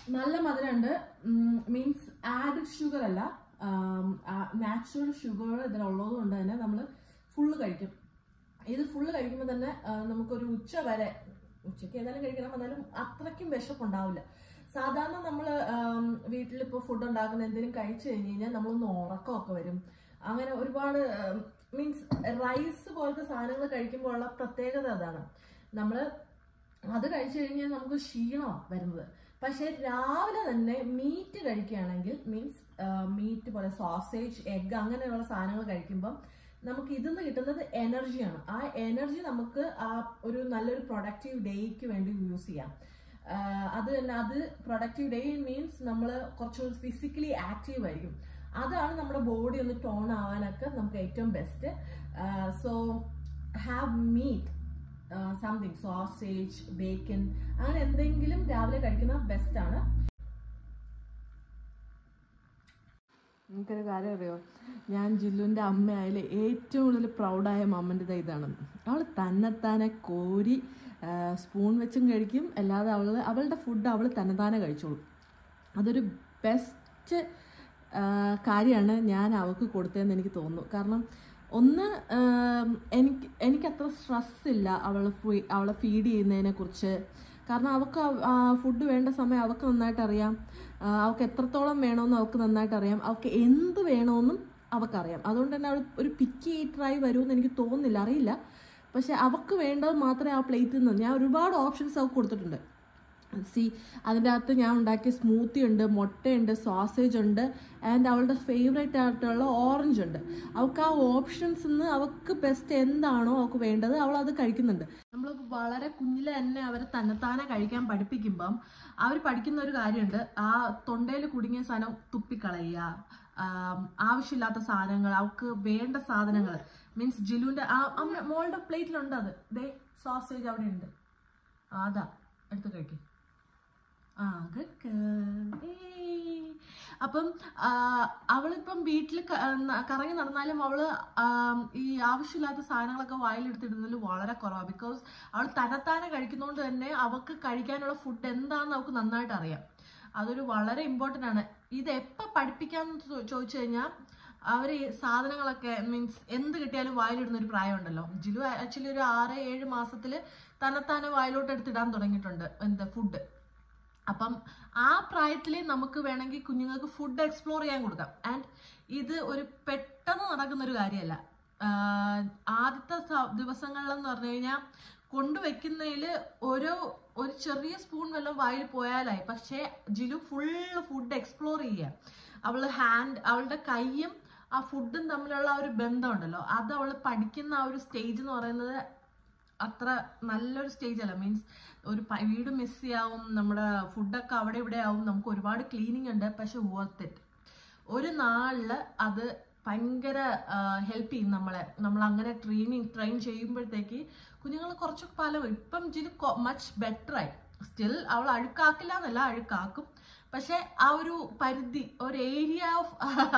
നല്ല മധുരമുണ്ട് means added sugar അല്ല നാച്ചുറൽ ഷുഗർ ഇതിലുള്ളത് കൊണ്ട് തന്നെ നമ്മൾ ഫുള്ള് കഴിക്കും ഇത് ഫുള്ള് കഴിക്കുമ്പോൾ തന്നെ ആ, നമുക്കൊരു ഉച്ച വരെ ഉച്ചയ്ക്ക് ഏതായാലും കഴിക്കണം എന്നാലും അത്രയ്ക്കും വിശപ്പുണ്ടാവില്ല സാധാരണ നമ്മൾ വീട്ടിലിപ്പോൾ ഫുഡ് ഉണ്ടാക്കുന്ന എന്തെങ്കിലും കഴിച്ചു കഴിഞ്ഞ് കഴിഞ്ഞാൽ നമ്മളൊന്ന് ഉറക്കമൊക്കെ വരും അങ്ങനെ ഒരുപാട് മീൻസ് റൈസ് പോലത്തെ സാധനങ്ങൾ കഴിക്കുമ്പോൾ ഉള്ള പ്രത്യേകത അതാണ് നമ്മൾ അത് കഴിച്ചു കഴിഞ്ഞാൽ നമുക്ക് ക്ഷീണമാണ് വരുന്നത് പക്ഷെ രാവിലെ തന്നെ മീറ്റ് കഴിക്കുകയാണെങ്കിൽ മീൻസ് മീറ്റ് പോലെ സോസേജ് എഗ് അങ്ങനെയുള്ള സാധനങ്ങൾ കഴിക്കുമ്പം നമുക്ക് ഇതിന്ന് കിട്ടുന്നത് എനർജിയാണ് ആ എനർജി നമുക്ക് ആ ഒരു നല്ലൊരു പ്രൊഡക്റ്റീവ് ഡേയ്ക്ക് വേണ്ടി യൂസ് ചെയ്യാം ആഹ് അത് തന്നെ അത് പ്രൊഡക്റ്റീവ് ഡേ മീൻസ് നമ്മൾ കുറച്ചുകൂടി ഫിസിക്കലി ആക്റ്റീവ് ആയിരിക്കും അതാണ് നമ്മുടെ ബോഡി ഒന്ന് ടോൺ ആവാനൊക്കെ നമുക്ക് ഏറ്റവും best so have meat something sausage bacon അങ്ങനെ എന്തെങ്കിലും രാവിലെ കഴിക്കുന്ന ബെസ്റ്റ് ആണ് എനിക്കൊരു കാര്യം അറിയോ ഞാൻ ജില്ലുവിൻ്റെ അമ്മയായാലും ഏറ്റവും കൂടുതൽ പ്രൗഡായ മമ്മൻ്റെ ഇതാണ് അവൾ തന്നെത്താനെ കോരി സ്പൂൺ വെച്ചും കഴിക്കും അല്ലാതെ അവൾ അവളുടെ ഫുഡ് അവൾ തന്നെത്താനെ കഴിച്ചോളും അതൊരു ബെസ്റ്റ് കാര്യമാണ് ഞാൻ അവൾക്ക് കൊടുത്തതെന്ന് എനിക്ക് തോന്നുന്നു കാരണം ഒന്ന് ആം, എനിക്ക് എനിക്കത്ര സ്ട്രെസ് ഇല്ല അവൾ അവളെ ഫീഡ് ചെയ്യുന്നതിനെ കുറിച്ച് കാരണം അവൾക്ക് ഫുഡ് വേണ്ട സമയം അവൾക്ക് നന്നായിട്ട് അറിയാം ആ, അവൾക്ക് എത്രത്തോളം വേണമെന്ന് അവൾക്ക് നന്നായിട്ട് അറിയാം അവൾക്ക് എന്ത് വേണമെന്നും അവൾക്കറിയാം അതുകൊണ്ട് തന്നെ അവൾ ഒരു പിക്കി ഈറ്ററായി വരുമെന്ന് എനിക്ക് തോന്നുന്നില്ല അറിയില്ല പക്ഷെ അവൾക്ക് വേണ്ടത് മാത്രമേ ആ പ്ലേറ്റിൽ നിന്ന് ഞാൻ ഒരുപാട് ഓപ്ഷൻസ് അവൾക്ക് കൊടുത്തിട്ടുണ്ട് സി അതിൻ്റെ അകത്ത് ഞാൻ ഉണ്ടാക്കിയ സ്മൂത്തി ഉണ്ട് മുട്ടയുണ്ട് സോസേജ് ഉണ്ട് ആൻഡ് അവളുടെ ഫേവറേറ്റ് ആയിട്ടുള്ള ഓറഞ്ച് ഉണ്ട് അവൾക്ക് ആ ഓപ്ഷൻസ് നിന്ന് അവൾക്ക് ബെസ്റ്റ് എന്താണോ അവൾക്ക് വേണ്ടത് അവൾ അത് കഴിക്കുന്നുണ്ട് നമ്മൾ വളരെ കുഞ്ഞിലെ തന്നെ അവരെ തന്നെത്താനെ കഴിക്കാൻ പഠിപ്പിക്കുമ്പം അവർ പഠിക്കുന്ന ഒരു കാര്യമുണ്ട് ആ തൊണ്ടയിൽ കുടുങ്ങിയ സാധനം തുപ്പിക്കളയുക ആം, ആവശ്യമില്ലാത്ത സാധനങ്ങൾ അവൾക്ക് വേണ്ട സാധനങ്ങൾ മീൻസ് ജിലുവിൻ്റെ ആ അമ്മ മോളുടെ പ്ലേറ്റിലുണ്ട് അത് ദേ സോസേജ് അവിടെ ഉണ്ട് ആ, അതാ എടുത്ത് കഴിക്കും ആ good girl. ഏയ്. അപ്പം ആ, അവളിപ്പം വീട്ടിൽ കറങ്ങി നടന്നാലും അവള് ആം, ഈ ആവശ്യമില്ലാത്ത സാധനങ്ങളൊക്കെ വായിലെടുത്തിടുന്നതിൽ വളരെ കുറവാണ് ബിക്കോസ് അവൾ തന്നെത്താനെ കഴിക്കുന്നതുകൊണ്ട് തന്നെ അവൾക്ക് കഴിക്കാനുള്ള ഫുഡ് എന്താണെന്ന് അവൾക്ക് നന്നായിട്ട് അറിയാം അതൊരു വളരെ ഇമ്പോർട്ടൻ്റ് ആണ് ഇത് എപ്പോൾ പഠിപ്പിക്കാന്ന് ചോ- ചോദിച്ചു കഴിഞ്ഞാൽ അവർ ഈ സാധനങ്ങളൊക്കെ മീൻസ് എന്ത് കിട്ടിയാലും വായിലിടുന്ന ഒരു പ്രായമുണ്ടല്ലോ ജിലു ആക്ച്വലി ഒരു ആറ് ഏഴ് മാസത്തിൽ തന്നെത്താനെ വായിലോട്ട് എടുത്തിടാൻ തുടങ്ങിയിട്ടുണ്ട് എന്താ ഫുഡ് അപ്പം ആ പ്രായത്തിൽ നമുക്ക് വേണമെങ്കിൽ കുഞ്ഞുങ്ങൾക്ക് ഫുഡ് എക്സ്പ്ലോർ ചെയ്യാൻ കൊടുക്കാം ആൻഡ് ഇത് ഒരു പെട്ടെന്ന് നടക്കുന്ന ഒരു കാര്യമല്ല ആഹ് ആദ്യത്തെ സ- ദിവസങ്ങളിലെന്ന് പറഞ്ഞു കഴിഞ്ഞാൽ കൊണ്ടുവയ്ക്കുന്നതിൽ ഓരോ ഒരു ചെറിയ സ്പൂൺ വല്ലതും വായിൽ പോയാലായി പക്ഷേ ജിലു ഫുള്ള് ഫുഡ് എക്സ്പ്ലോർ ചെയ്യുക അവൾ ഹാൻഡ് അവളുടെ കൈയും ആ ഫുഡും തമ്മിലുള്ള ആ ഒരു ബന്ധമുണ്ടല്ലോ അത് അവൾ പഠിക്കുന്ന ആ ഒരു സ്റ്റേജ് എന്ന് പറയുന്നത് അത്ര നല്ലൊരു സ്റ്റേജ് അല്ല മീൻസ് ഒരു പ- വീട് മിസ് ചെയ്യാവും നമ്മുടെ ഫുഡൊക്കെ അവിടെ ഇവിടെ ആവും നമുക്ക് ഒരുപാട് ക്ലീനിങ് ഉണ്ട് പക്ഷെ വർത്ത് ഇറ്റ് ഒരു നാളിൽ അത് ഭയങ്കര ഹെൽപ്പ് ചെയ്യും നമ്മളെ നമ്മൾ അങ്ങനെ ട്രെയിനിങ് ട്രെയിൻ ചെയ്യുമ്പോഴത്തേക്ക് കുഞ്ഞുങ്ങൾ കുറച്ച് പല ഇപ്പം ജില് മച്ച് ബെറ്റർ ആയി സ്റ്റിൽ അവൾ അഴുക്കാക്കില്ല എന്നല്ല അഴുക്കാക്കും പക്ഷെ ആ ഒരു പരിധി ഒരു ഏരിയ ഓഫ്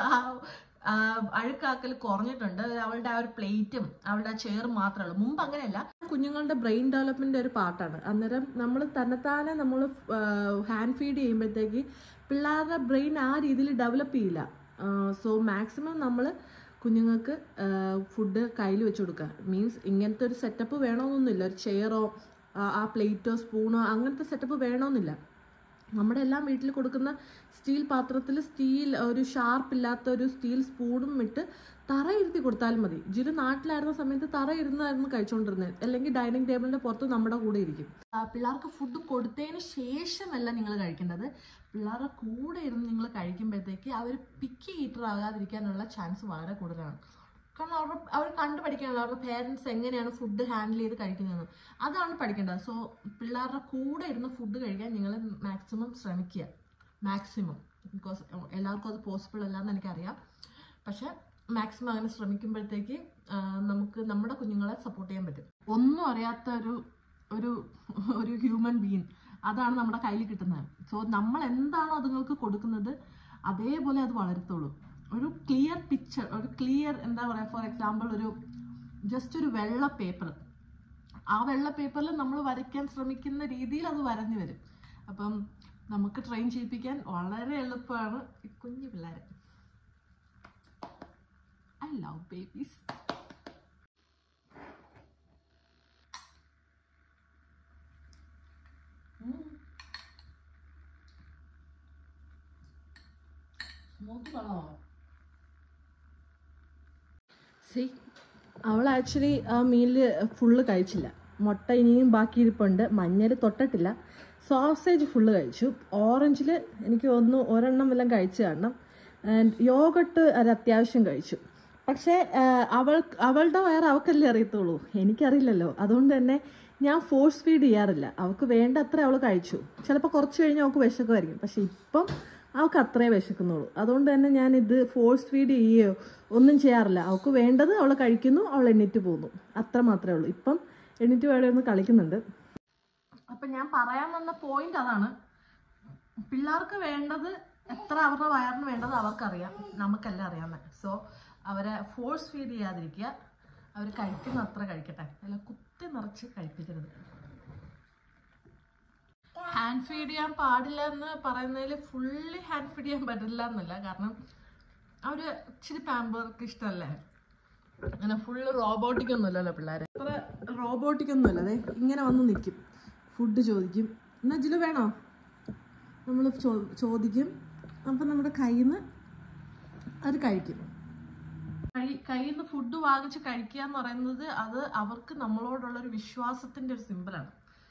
അഴുക്കാക്കൽ കുറഞ്ഞിട്ടുണ്ട് അവളുടെ ആ ഒരു പ്ലേറ്റും അവളുടെ ആ ചെയർ മാത്രമേ ഉള്ളൂ മുമ്പ് അങ്ങനെയല്ല കുഞ്ഞുങ്ങളുടെ ബ്രെയിൻ ഡെവലപ്മെന്റ് ഒരു പാർട്ടാണ് അന്നേരം നമ്മൾ തന്നെത്താനെ നമ്മൾ ഹാൻഡ് ഫീഡ് ചെയ്യുമ്പോഴത്തേക്ക് പിള്ളേരുടെ ബ്രെയിൻ ആ രീതിയിൽ ഡെവലപ്പ് ചെയ്യില്ല സോ മാക്സിമം നമ്മൾ കുഞ്ഞുങ്ങൾക്ക് ഫുഡ് കയ്യിൽ വെച്ച് കൊടുക്കുക മീൻസ് ഇങ്ങനത്തെ ഒരു സെറ്റപ്പ് വേണമെന്നൊന്നുമില്ല ഒരു ചെയറോ ആ പ്ലേറ്റോ സ്പൂണോ അങ്ങനത്തെ സെറ്റപ്പ് വേണമെന്നില്ല നമ്മുടെ എല്ലാം വീട്ടിൽ കൊടുക്കുന്ന സ്റ്റീൽ പാത്രത്തിൽ സ്റ്റീൽ ഒരു ഷാർപ്പ് ഇല്ലാത്ത ഒരു സ്റ്റീൽ സ്പൂണും ഇട്ട് തറ ഇരുത്തി കൊടുത്താലും മതി ജിരു നാട്ടിലായിരുന്ന സമയത്ത് തറ ഇരുന്നായിരുന്നു കഴിച്ചുകൊണ്ടിരുന്നത് അല്ലെങ്കിൽ ഡൈനിങ് ടേബിളിന്റെ പുറത്ത് നമ്മുടെ കൂടെ ഇരിക്കും ആ, പിള്ളേർക്ക് ഫുഡ് കൊടുത്തതിന് ശേഷമല്ല നിങ്ങൾ കഴിക്കേണ്ടത് പിള്ളേരുടെ കൂടെ ഇരുന്ന് നിങ്ങൾ കഴിക്കുമ്പോഴത്തേക്ക് അവർ പിക്കി ഈറ്റർ ആകാതിരിക്കാനുള്ള ചാൻസ് വളരെ കൂടുതലാണ് കാരണം അവർ അവർ കണ്ടു പഠിക്കാനുള്ള അവരുടെ പേരൻസ് എങ്ങനെയാണ് ഫുഡ് ഹാൻഡിൽ ചെയ്ത് കഴിക്കുന്നതെന്ന് അതാണ് പഠിക്കേണ്ടത് സോ പിള്ളേരുടെ കൂടെ ഇരുന്ന് ഫുഡ് കഴിക്കാൻ നിങ്ങൾ മാക്സിമം ശ്രമിക്കുക മാക്സിമം ബിക്കോസ് എല്ലാവർക്കും അത് പോസിബിൾ അല്ല എന്ന് എനിക്കറിയാം പക്ഷെ മാക്സിമം അങ്ങനെ ശ്രമിക്കുമ്പോഴത്തേക്ക് ആ, നമുക്ക് നമ്മുടെ കുഞ്ഞുങ്ങളെ സപ്പോർട്ട് ചെയ്യാൻ പറ്റും ഒന്നും അറിയാത്ത ഒരു ഒരു ഒരു ഹ്യൂമൻ ബീങ് അതാണ് നമ്മുടെ കയ്യിൽ കിട്ടുന്നത് സോ നമ്മൾ എന്താണോ അതുങ്ങൾക്ക് കൊടുക്കുന്നത് അതേപോലെ അത് വളരത്തുള്ളൂ ഒരു ക്ലിയർ പിക്ചർ ഒരു ക്ലിയർ എന്താ പറയുക ഫോർ എക്സാമ്പിൾ ഒരു ജസ്റ്റ് ഒരു വെള്ള പേപ്പർ ആ വെള്ള പേപ്പറിൽ നമ്മൾ വരയ്ക്കാൻ ശ്രമിക്കുന്ന രീതിയിൽ അത് വരഞ്ഞു വരും അപ്പം നമുക്ക് ട്രെയിൻ ചെയ്യിപ്പിക്കാൻ വളരെ എളുപ്പമാണ് ഈ കുഞ്ഞു പിള്ളേരെ ഐ ലവ് ബേബീസ് സ്മൂത്ത് കളോ സി അവൾ ആക്ച്വലി ആ മീല് ഫുള്ള് കഴിച്ചില്ല മുട്ട ഇനിയും ബാക്കി ഇരിപ്പുണ്ട് മഞ്ഞൾ തൊട്ടിട്ടില്ല സോസേജ് ഫുള്ള് കഴിച്ചു ഓറഞ്ചിൽ എനിക്ക് ഒന്ന് ഒരെണ്ണം വല്ലതും കഴിച്ചു കാണണം ആൻഡ് യോഗട്ട് അത് അത്യാവശ്യം കഴിച്ചു പക്ഷേ ആ, അവൾ അവളുടെ വയറ് അവൾക്കല്ലേ അറിയത്തുള്ളൂ എനിക്കറിയില്ലല്ലോ അതുകൊണ്ട് തന്നെ ഞാൻ ഫോഴ്സ് ഫീഡ് ചെയ്യാറില്ല അവൾക്ക് വേണ്ട അത്ര അവൾ കഴിച്ചു ചിലപ്പോൾ കുറച്ച് കഴിഞ്ഞ് അവൾക്ക് വിശക്കുമായിരിക്കും പക്ഷെ ഇപ്പം അവൾക്ക് അത്രേ വിശക്കുന്നുള്ളൂ അതുകൊണ്ട് തന്നെ ഞാൻ ഇത് ഫോഴ്സ് ഫീഡ് ചെയ്യുകയോ ഒന്നും ചെയ്യാറില്ല അവൾക്ക് വേണ്ടത് അവൾ കഴിക്കുന്നു അവൾ എണ്ണീറ്റ് പോകുന്നു അത്ര മാത്രമേ ഉള്ളൂ ഇപ്പം എണ്ണീറ്റ് വേറെ ഒന്ന് കളിക്കുന്നുണ്ട് അപ്പം ഞാൻ പറയാൻ വന്ന പോയിന്റ് അതാണ് പിള്ളേർക്ക് വേണ്ടത് എത്ര അവരുടെ വയറിന് വേണ്ടത് അവർക്കറിയാം നമുക്കല്ല അറിയാവുന്നത് സോ അവരെ ഫോഴ്സ് ഫീഡ് ചെയ്യാതിരിക്കുക അവർ കഴിക്കുന്ന അത്ര കഴിക്കട്ടെ അല്ല കുത്തി നിറച്ച് കഴിപ്പിക്കരുത് ഹാൻഡ് ഫീഡ് ചെയ്യാൻ പാടില്ല എന്ന് പറയുന്നതിൽ ഫുള്ളി ഹാൻഡ് ഫീഡ് ചെയ്യാൻ പറ്റില്ല എന്നല്ല കാരണം അവർ ഇച്ചിരി പാമ്പർക്ക് ഇഷ്ടമല്ലേ അങ്ങനെ ഫുള്ള് റോബോട്ടിക് ഒന്നുമല്ലല്ലോ പിള്ളേരെ അത്ര റോബോട്ടിക് ഒന്നുമല്ല അതെ ഇങ്ങനെ വന്ന് നിൽക്കും ഫുഡ് ചോദിക്കും എന്നാ ജില് വേണോ നമ്മൾ ചോദിക്കും അപ്പം നമ്മുടെ കയ്യിൽ നിന്ന് അത് കഴിക്കും കഴി കയ്യിൽ നിന്ന് ഫുഡ് വാങ്ങിച്ച് കഴിക്കുക എന്ന് പറയുന്നത് അത് അവർക്ക് നമ്മളോടുള്ള ഒരു വിശ്വാസത്തിന്റെ ഒരു സിമ്പിളാണ്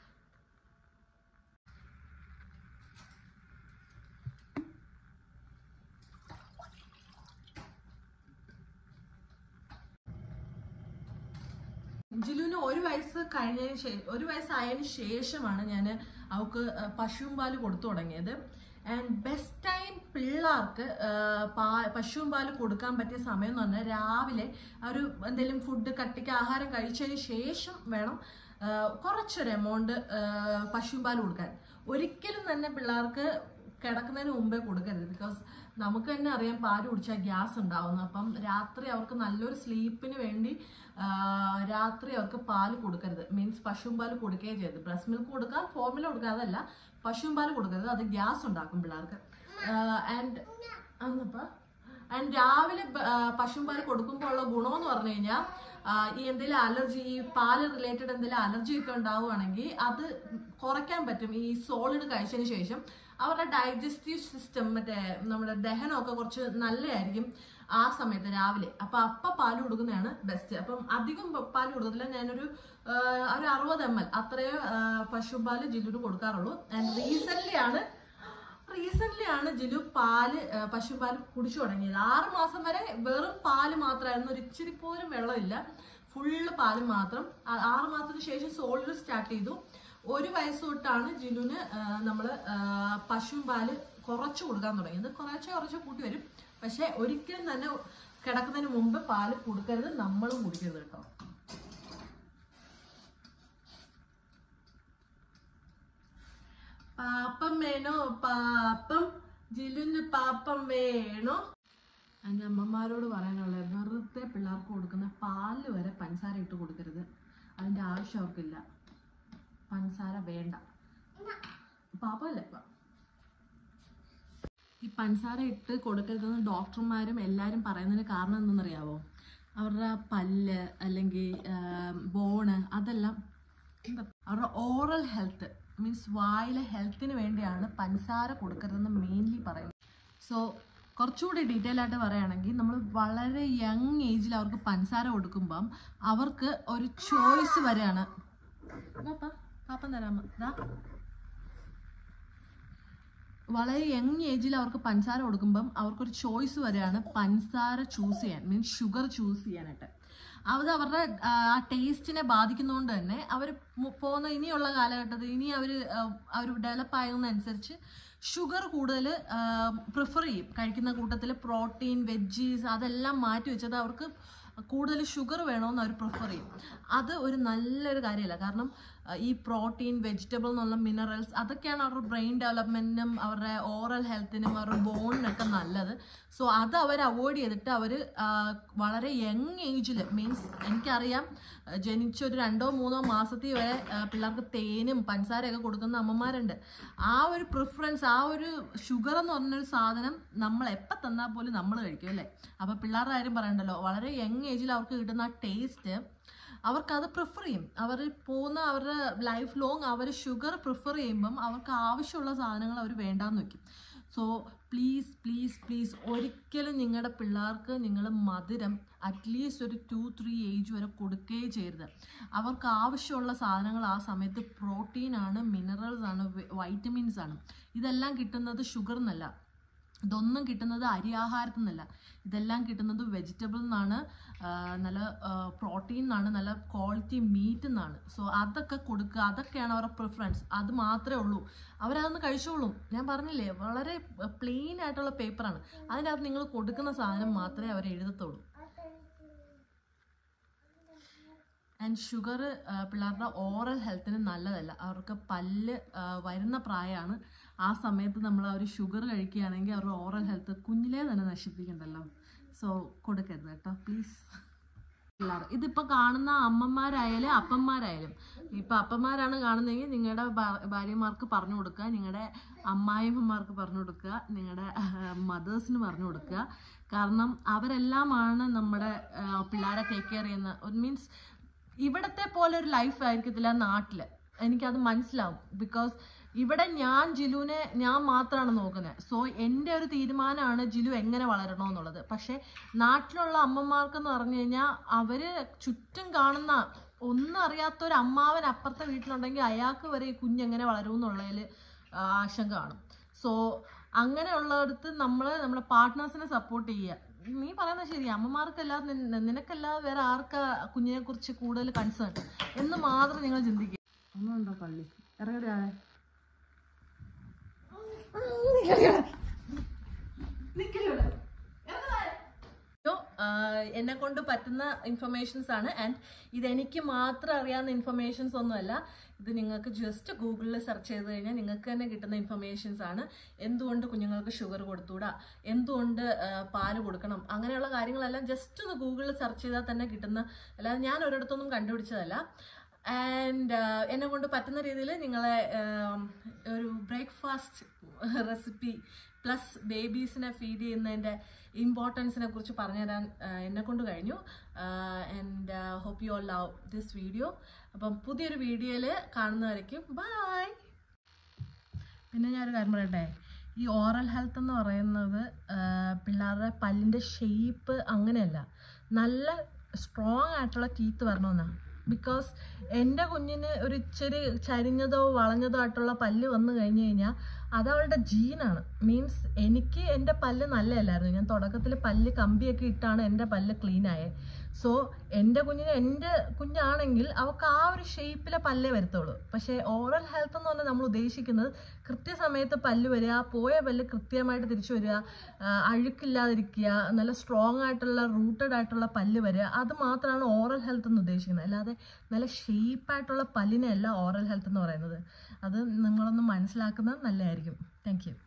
ജിലുവിന് ഒരു വയസ്സ് കഴിഞ്ഞതിന് ശേഷം ഒരു വയസ്സായതിനു ശേഷമാണ് ഞാൻ അവൾക്ക് പശുവും പാല് കൊടുത്തു തുടങ്ങിയത് ആൻഡ് ബെസ്റ്റ് ടൈം പിള്ളേർക്ക് ആ, പാ പശുവും പാല് കൊടുക്കാൻ പറ്റിയ സമയം എന്ന് പറഞ്ഞാൽ രാവിലെ ഒരു എന്തെങ്കിലും ഫുഡ് കട്ടിക്ക് ആഹാരം കഴിച്ചതിന് ശേഷം വേണം ആ, കുറച്ചൊരു എമൗണ്ട് പശുവും പാല് കൊടുക്കാൻ ഒരിക്കലും തന്നെ പിള്ളേർക്ക് കിടക്കുന്നതിന് മുമ്പേ കൊടുക്കരുത് ബിക്കോസ് നമുക്ക് തന്നെ അറിയാം പാല് കുടിച്ചാൽ ഗ്യാസ് ഉണ്ടാവുന്നു അപ്പം രാത്രി അവർക്ക് നല്ലൊരു സ്ലീപ്പിന് വേണ്ടി ആ, രാത്രി അവർക്ക് പാല് കൊടുക്കരുത് മീൻസ് പശുവും പാല് കൊടുക്കുകയും ചെയ്യരുത് ബ്രസ്റ്റ് മിൽക്ക് കൊടുക്കാം ഫോർമുല കൊടുക്കാതല്ല പശുവും പാല് കൊടുക്കരുത് അത് ഗ്യാസ് ഉണ്ടാക്കും പിള്ളേർക്ക് ആൻഡ് അന്നപ്പ ആൻഡ് രാവിലെ ബ- ആ, പശുവും പാല് കൊടുക്കുമ്പോൾ ഉള്ള ഗുണമെന്ന് പറഞ്ഞു കഴിഞ്ഞാൽ ഈ എന്തെങ്കിലും അലർജി ഈ പാല് റിലേറ്റഡ് എന്തെങ്കിലും അലർജി ഒക്കെ ഉണ്ടാവുകയാണെങ്കിൽ അത് കുറയ്ക്കാൻ പറ്റും ഈ സോളിഡ് കഴിച്ചതിന് ശേഷം അവരുടെ ഡൈജസ്റ്റീവ് സിസ്റ്റം മറ്റേ നമ്മുടെ ദഹനമൊക്കെ കുറച്ച് നല്ലതായിരിക്കും ആ സമയത്ത് രാവിലെ അപ്പൊ അപ്പ പാല് കൊടുക്കുന്നതാണ് ബെസ്റ്റ് അപ്പം അധികം പ- പാല് കൊടുക്കത്തില്ല ഞാനൊരു ആ, ഒരു അറുപത് എം എൽ അത്രയും പശുപാല് ജില്ലുന് കൊടുക്കാറുള്ളൂ ആൻഡ് റീസെന്റ് ആണ് റീസെന്റ് ആണ് ജിലു പാല് ആ, പശുപാല് കുടിച്ചു തുടങ്ങിയത് ആറ് മാസം വരെ വെറും പാല് മാത്രമായിരുന്നു ഒരു ഇച്ചിരി പോലും വെള്ളമില്ല ഫുള്ള് പാല് മാത്രം ആ- ആറ് മാസത്തിന് ശേഷം സോളിഡ് സ്റ്റാർട്ട് ചെയ്തു ഒരു വയസ്സ് തൊട്ടാണ് ജിലുന് നമ്മൾ പശുവും പാല് കുറച്ച് കൊടുക്കാൻ തുടങ്ങിയത് കുറച്ച് കുറച്ച് കൂട്ടി വരും പക്ഷെ ഒരിക്കലും തന്നെ കിടക്കുന്നതിന് മുമ്പ് പാല് കൊടുക്കരുത് നമ്മളും കുടിക്കരുത് കേട്ടോ പാപ്പം വേണോ പാപ്പം ജിലുന് പാപ്പം വേണോ എൻ്റെ അമ്മമാരോട് പറയാനുള്ളത് വെറുതെ പിള്ളേർക്ക് കൊടുക്കുന്ന പാലിൽ വരെ പഞ്ചസാര ഇട്ട് കൊടുക്കരുത് അതിൻ്റെ ആവശ്യം അവർക്കില്ല പഞ്ചസാര വേണ്ട പാപ്പല്ലേ ഇപ്പം ഈ പഞ്ചസാര ഇട്ട് കൊടുക്കരുതെന്ന് ഡോക്ടർമാരും എല്ലാവരും പറയുന്നതിന് കാരണം എന്തെന്നറിയാവോ അവരുടെ പല്ല് അല്ലെങ്കിൽ ബോണ് അതെല്ലാം എന്താ അവരുടെ ഓറൽ ഹെൽത്ത് മീൻസ് വായിലെ ഹെൽത്തിന് വേണ്ടിയാണ് പഞ്ചസാര കൊടുക്കരുതെന്ന് മെയിൻലി പറയുന്നത് സോ കുറച്ചുകൂടി ഡീറ്റെയിൽ ആയിട്ട് പറയുകയാണെങ്കിൽ നമ്മൾ വളരെ യങ് ഏജിൽ അവർക്ക് പഞ്ചസാര കൊടുക്കുമ്പം അവർക്ക് ഒരു ചോയ്സ് വരെയാണ് പാപ്പ പാപ്പം തരാമോ ദാ വളരെ യങ് ഏജിൽ അവർക്ക് പഞ്ചസാര കൊടുക്കുമ്പം അവർക്കൊരു ചോയ്സ് വരെയാണ് പഞ്ചസാര ചൂസ് ചെയ്യാൻ മീൻസ് ഷുഗർ ചൂസ് ചെയ്യാനായിട്ട് അത് അവരുടെ ആ ടേസ്റ്റിനെ ബാധിക്കുന്നതുകൊണ്ട് തന്നെ അവർ പോകുന്ന ഇനിയുള്ള കാലഘട്ടത്തിൽ ഇനി അവർ അവർ ഡെവലപ്പ് ആകുന്നതനുസരിച്ച് ഷുഗർ കൂടുതൽ പ്രിഫർ ചെയ്യും കഴിക്കുന്ന കൂട്ടത്തിൽ പ്രോട്ടീൻ വെജീസ് അതെല്ലാം മാറ്റി വെച്ചത് അവർക്ക് കൂടുതൽ ഷുഗർ വേണമെന്ന് അവർ പ്രിഫർ ചെയ്യും അത് ഒരു നല്ലൊരു കാര്യമല്ല കാരണം ആ, ഈ പ്രോട്ടീൻ വെജിറ്റബിൾ എന്നുള്ള മിനറൽസ് അതൊക്കെയാണ് അവരുടെ ബ്രെയിൻ ഡെവലപ്മെന്റിനും അവരുടെ ഓറൽ ഹെൽത്തിനും അവരുടെ ബോണിനൊക്കെ നല്ലത് സോ അത് അവർ അവോയ്ഡ് ചെയ്തിട്ട് അവർ വളരെ യങ് ഏജിൽ മീൻസ് എനിക്കറിയാം ആ, ജനിച്ചൊരു രണ്ടോ മൂന്നോ മാസത്തിൽ വരെ ആ, പിള്ളേർക്ക് തേനും പഞ്ചസാരയൊക്കെ കൊടുക്കുന്ന അമ്മമാരുണ്ട് ആ ഒരു പ്രിഫറൻസ് ആ ഒരു ഷുഗർ എന്ന് പറഞ്ഞൊരു സാധനം നമ്മൾ എപ്പോൾ തന്നാൽ പോലും നമ്മൾ കഴിക്കും അല്ലേ അപ്പോൾ പിള്ളേരുടെ കാര്യം പറയണ്ടല്ലോ വളരെ യങ് ഏജിൽ അവർക്ക് കിട്ടുന്ന ആ ടേസ്റ്റ് അവർക്കത് പ്രിഫർ ചെയ്യും അവർ പോകുന്ന അവരുടെ ലൈഫ് ലോങ് അവർ ഷുഗർ പ്രിഫർ ചെയ്യുമ്പം അവർക്ക് ആവശ്യമുള്ള സാധനങ്ങൾ അവർ വേണ്ടാന്ന് വെക്കും സോ പ്ലീസ് പ്ലീസ് പ്ലീസ് ഒരിക്കലും നിങ്ങളുടെ പിള്ളേർക്ക് നിങ്ങൾ മധുരം അറ്റ്ലീസ്റ്റ് ഒരു ടു ത്രീ ഏജ് വരെ കൊടുക്കുകയേ ചെയ്യരുത് അവർക്ക് ആവശ്യമുള്ള സാധനങ്ങൾ ആ സമയത്ത് പ്രോട്ടീനാണ് മിനറൽസ് ആണ് വൈറ്റമിൻസ് ആണ് ഇതെല്ലാം കിട്ടുന്നത് ഷുഗർ എന്നല്ല ഇതൊന്നും കിട്ടുന്നത് അരി ആഹാരത്തിൽ നിന്നല്ല ഇതെല്ലാം കിട്ടുന്നത് വെജിറ്റബിൾ നിന്നാണ് ആ, നല്ല പ്രോട്ടീൻ നിന്നാണ് നല്ല ക്വാളിറ്റി മീറ്റ് നിന്നാണ് സോ അതൊക്കെ കൊടുക്കുക അതൊക്കെയാണ് അവരുടെ പ്രിഫറൻസ് അത് മാത്രമേ ഉള്ളൂ അവരതൊന്ന് കഴിച്ചോളും ഞാൻ പറഞ്ഞില്ലേ വളരെ പ്ലെയിൻ ആയിട്ടുള്ള പേപ്പറാണ് അതിനകത്ത് നിങ്ങൾ കൊടുക്കുന്ന സാധനം മാത്രമേ അവർ എഴുതത്തുള്ളൂ ആൻഡ് ഷുഗർ പിള്ളേരുടെ ഓറൽ ഹെൽത്തിന് നല്ലതല്ല അവർക്ക് പല്ല് ആ, വരുന്ന പ്രായമാണ് ആ സമയത്ത് നമ്മൾ അവർ ഷുഗർ കഴിക്കുകയാണെങ്കിൽ അവരുടെ ഓറൽ ഹെൽത്ത് കുഞ്ഞിലേ തന്നെ നശിപ്പിക്കണ്ടല്ലോ സോ കൊടുക്കരുത് കേട്ടോ പ്ലീസ് പിള്ളേർ ഇതിപ്പോൾ കാണുന്ന അമ്മമാരായാലും അപ്പന്മാരായാലും ഇപ്പം അപ്പന്മാരാണ് കാണുന്നതെങ്കിൽ നിങ്ങളുടെ ഭാര്യമാർക്ക് പറഞ്ഞു കൊടുക്കുക നിങ്ങളുടെ അമ്മായിമ്മമാർക്ക് പറഞ്ഞു കൊടുക്കുക നിങ്ങളുടെ മദേഴ്സിന് പറഞ്ഞു കൊടുക്കുക കാരണം അവരെല്ലാമാണ് നമ്മുടെ ആ, പിള്ളേരെ ടേക്ക് കെയർ ചെയ്യുന്ന മീൻസ് ഇവിടത്തെ പോലെ ഒരു ലൈഫ് ആയിരിക്കത്തില്ല നാട്ടില് എനിക്കത് മനസ്സിലാവും ബിക്കോസ് ഇവിടെ ഞാൻ ജിലുവിനെ ഞാൻ മാത്രമാണ് നോക്കുന്നത് സോ എൻ്റെ ഒരു തീരുമാനമാണ് ജിലു എങ്ങനെ വളരണമെന്നുള്ളത് പക്ഷേ നാട്ടിലുള്ള അമ്മമാർക്കെന്ന് പറഞ്ഞു കഴിഞ്ഞാൽ അവര് ചുറ്റും കാണുന്ന ഒന്നും അറിയാത്ത ഒരു അമ്മാവൻ അപ്പുറത്തെ വീട്ടിലുണ്ടെങ്കിൽ അയാൾക്ക് വരെ ഈ കുഞ്ഞെങ്ങനെ വളരും എന്നുള്ളതിൽ ആശങ്ക കാണും സോ അങ്ങനെയുള്ളിടത്ത് നമ്മൾ നമ്മുടെ പാർട്ട്നേഴ്സിനെ സപ്പോർട്ട് ചെയ്യുക നീ പറയുന്നത് ശരി അമ്മമാർക്കല്ലാതെ നിന- നിനക്കല്ലാതെ വേറെ ആർക്കാ കുഞ്ഞിനെ കുറിച്ച് കൂടുതൽ കൺസേൺ എന്ന് മാത്രം നിങ്ങൾ ചിന്തിക്കുക ഒന്നുണ്ടോ പള്ളി ഇറങ്ങടി ആളെ എന്നെ കൊണ്ട് പറ്റുന്ന ഇൻഫർമേഷൻസ് ആണ് ആൻഡ് ഇതെനിക്ക് മാത്രം അറിയാവുന്ന ഇൻഫർമേഷൻസ് ഒന്നുമല്ല ഇത് നിങ്ങൾക്ക് ജസ്റ്റ് ഗൂഗിളിൽ സെർച്ച് ചെയ്ത് കഴിഞ്ഞാൽ നിങ്ങൾക്ക് തന്നെ കിട്ടുന്ന ഇൻഫർമേഷൻസ് ആണ് എന്തുകൊണ്ട് കുഞ്ഞുങ്ങൾക്ക് ഷുഗർ കൊടുത്തുകൂടാ എന്തുകൊണ്ട് ആ, പാല് കൊടുക്കണം അങ്ങനെയുള്ള കാര്യങ്ങളെല്ലാം ജസ്റ്റ് ഒന്ന് ഗൂഗിളിൽ സെർച്ച് ചെയ്താൽ തന്നെ കിട്ടുന്ന അല്ലാതെ ഞാൻ ഒരിടത്തൊന്നും കണ്ടുപിടിച്ചതല്ല ആൻഡ് എന്നെ കൊണ്ട് പറ്റുന്ന രീതിയിൽ നിങ്ങളെ ആം, ഒരു ബ്രേക്ക്ഫാസ്റ്റ് റെസിപ്പി പ്ലസ് ബേബീസിനെ ഫീഡ് ചെയ്യുന്നതിൻ്റെ ഇമ്പോർട്ടൻസിനെ കുറിച്ച് പറഞ്ഞുതരാൻ എന്നെ കൊണ്ട് കഴിഞ്ഞു and hope you all love this video അപ്പം പുതിയൊരു വീഡിയോയിൽ കാണുന്നവരേക്കും ബൈ പിന്നെ ഞാനൊരു കാര്യം പറയട്ടെ ഈ ഓറൽ ഹെൽത്ത് എന്ന് പറയുന്നത് ആ, പിള്ളേരുടെ പല്ലിൻ്റെ ഷേപ്പ് അങ്ങനെയല്ല നല്ല സ്ട്രോങ് ആയിട്ടുള്ള ടീത്ത് വരണമെന്നാണ് ബിക്കോസ് എൻ്റെ കുഞ്ഞിന് ഒരു ഇച്ചിരി ചരിഞ്ഞതോ വളഞ്ഞതോ ആയിട്ടുള്ള പല്ല് വന്നു കഴിഞ്ഞു കഴിഞ്ഞാൽ അത് അവളുടെ ജീനാണ് മീൻസ് എനിക്ക് എൻ്റെ പല്ല് നല്ലതല്ലായിരുന്നു ഞാൻ തുടക്കത്തിൽ പല്ല് കമ്പിയൊക്കെ ഇട്ടാണ് എൻ്റെ പല്ല് ക്ലീൻ ആയത് സോ എൻ്റെ കുഞ്ഞിന് എൻ്റെ കുഞ്ഞാണെങ്കിൽ അവൾക്ക് ആ ഒരു ഷേപ്പിലെ പല്ലേ വരത്തുള്ളൂ പക്ഷേ ഓറൽ ഹെൽത്ത് എന്ന് പറഞ്ഞാൽ നമ്മൾ ഉദ്ദേശിക്കുന്നത് കൃത്യസമയത്ത് പല്ല് വരിക പോയ പല്ല് കൃത്യമായിട്ട് തിരിച്ചു വരിക ആ, അഴുക്കില്ലാതിരിക്കുക നല്ല സ്ട്രോങ് ആയിട്ടുള്ള റൂട്ടഡ് ആയിട്ടുള്ള പല്ല് വരിക അത് മാത്രമാണ് ഓറൽ ഹെൽത്ത് എന്ന് ഉദ്ദേശിക്കുന്നത് അല്ലാതെ നല്ല ഷേപ്പായിട്ടുള്ള പല്ലിനെയല്ല ഓറൽ ഹെൽത്ത് എന്ന് പറയുന്നത് അത് നിങ്ങളൊന്ന് മനസ്സിലാക്കുന്നത് നല്ലതായിരിക്കും താങ്ക് യു